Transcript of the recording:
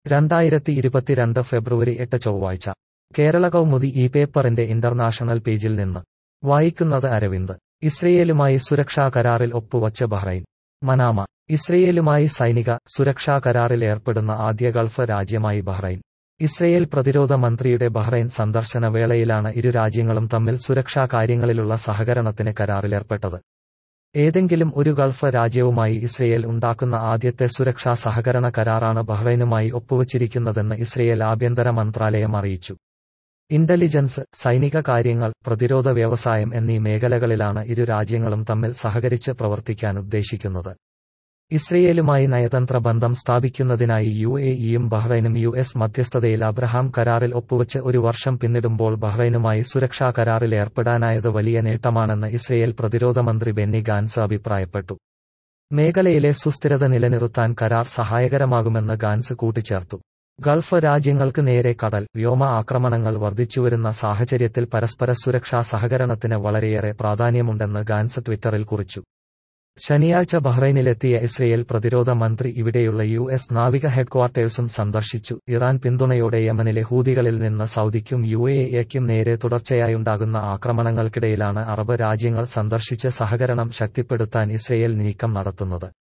രണ്ടായിരത്തി ഇരുപത്തിരണ്ട് ഫെബ്രുവരി എട്ട് ചൊവ്വാഴ്ച കേരള കൗമുദി ഈ പേപ്പറിന്റെ ഇന്റർനാഷണൽ പേജിൽ നിന്ന് വായിക്കുന്നത് അരവിന്ദ് ഇസ്രയേലുമായി സുരക്ഷാ കരാറിൽ ഒപ്പുവച്ച് ബഹ്റൈൻ മനാമ ഇസ്രയേലുമായി സൈനിക സുരക്ഷാ കരാറിൽ ഏർപ്പെടുന്ന ആദ്യ ഗൾഫ് രാജ്യമായി ബഹ്റൈൻ ഇസ്രയേൽ പ്രതിരോധ മന്ത്രിയുടെ ബഹ്റൈൻ സന്ദർശന വേളയിലാണ് ഇരു രാജ്യങ്ങളും തമ്മിൽ സുരക്ഷാ കാര്യങ്ങളിലുള്ള സഹകരണത്തിന് കരാറിലേർപ്പെട്ടത് ഏതെങ്കിലും ഒരു ഗൾഫ് രാജ്യവുമായി ഇസ്രയേൽ ഉണ്ടാക്കുന്ന ആദ്യത്തെ സുരക്ഷാ സഹകരണ കരാറാണ് ബഹ്റൈനുമായി ഒപ്പുവച്ചിരിക്കുന്നതെന്ന് ഇസ്രയേൽ ആഭ്യന്തര മന്ത്രാലയം അറിയിച്ചു ഇന്റലിജൻസ് സൈനിക കാര്യങ്ങൾ പ്രതിരോധ വ്യവസായം എന്നീ മേഖലകളിലാണ് ഇരു രാജ്യങ്ങളും തമ്മിൽ സഹകരിച്ച് പ്രവർത്തിക്കാൻ ഉദ്ദേശിക്കുന്നത് ഇസ്രയേലുമായി നയതന്ത്ര ബന്ധം സ്ഥാപിക്കുന്നതിനായി യു എ ഇയും ബഹ്റൈനും യു എസ് മധ്യസ്ഥതയിൽ അബ്രഹാം കരാറിൽ ഒപ്പുവച്ച് ഒരു വർഷം പിന്നിടുമ്പോൾ ബഹ്റൈനുമായി സുരക്ഷാ കരാറിൽ ഏർപ്പെടാനായത് വലിയ നേട്ടമാണെന്ന് ഇസ്രയേൽ പ്രതിരോധ മന്ത്രി ബെന്നി ഗാൻസ് അഭിപ്രായപ്പെട്ടു മേഖലയിലെ സുസ്ഥിരത നിലനിർത്താൻ കരാർ സഹായകരമാകുമെന്ന് ഗാൻസ് കൂട്ടിച്ചേർത്തു ഗൾഫ് രാജ്യങ്ങൾക്ക് നേരെ കടൽ വ്യോമ ആക്രമണങ്ങൾ വർദ്ധിച്ചുവരുന്ന സാഹചര്യത്തിൽ പരസ്പര സുരക്ഷാ സഹകരണത്തിന് വളരെയേറെ പ്രാധാന്യമുണ്ടെന്ന് ഗാൻസ് ട്വിറ്ററിൽ കുറിച്ചു ശനിയാഴ്ച ബഹ്റൈനിലെത്തിയ ഇസ്രയേൽ പ്രതിരോധ മന്ത്രി ഇവിടെയുള്ള യു എസ് നാവിക ഹെഡ്ക്വാർട്ടേഴ്സും സന്ദർശിച്ചു ഇറാൻ പിന്തുണയോടെ യമനിലെ ഹൂതികളിൽ നിന്ന് സൗദിക്കും യു എ എക്കും നേരെ തുടർച്ചയായുണ്ടാകുന്ന ആക്രമണങ്ങൾക്കിടയിലാണ് അറബ് രാജ്യങ്ങൾ സന്ദർശിച്ച് സഹകരണം ശക്തിപ്പെടുത്താൻ ഇസ്രയേൽ നീക്കം നടത്തുന്നത്